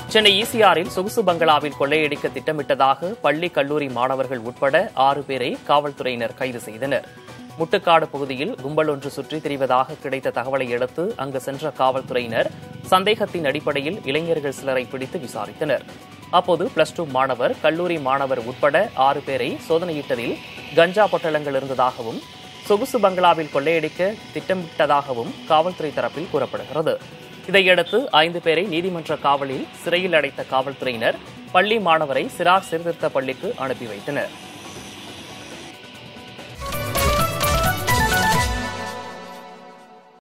சென்னை ஈசிஆரில் சொகுசு பங்களாவில் கொள்ளையடிக்க திட்டமிட்டதாக பள்ளி கல்லூரி மாணவர்கள் உட்பட ஆறு பேரை காவல்துறையினர் கைது செய்தனர் முட்டுக்காடு பகுதியில் கும்பல் ஒன்று சுற்றித் திரிவதாக கிடைத்த தகவலை அடுத்து அங்கு சென்ற காவல்துறையினர் சந்தேகத்தின் அடிப்படையில் இளைஞர்கள் சிலரை பிடித்து விசாரித்தனர் அப்போது பிளஸ் டூ மாணவர் கல்லூரி மாணவர் உட்பட ஆறு பேரை சோதனையிட்டதில் கஞ்சா பொட்டலங்கள் இருந்ததாகவும் சொகுசு பங்களாவில் கொள்ளையடிக்க திட்டமிட்டதாகவும் காவல்துறை தரப்பில் கூறப்படுகிறது இதையடுத்து ஐந்து பேரை நீதிமன்ற காவலில் சிறையில் அடைத்த காவல்துறையினர் பள்ளி மாணவரை சிறார் சீர்திருத்த பள்ளிக்கு அனுப்பி வைத்தனர்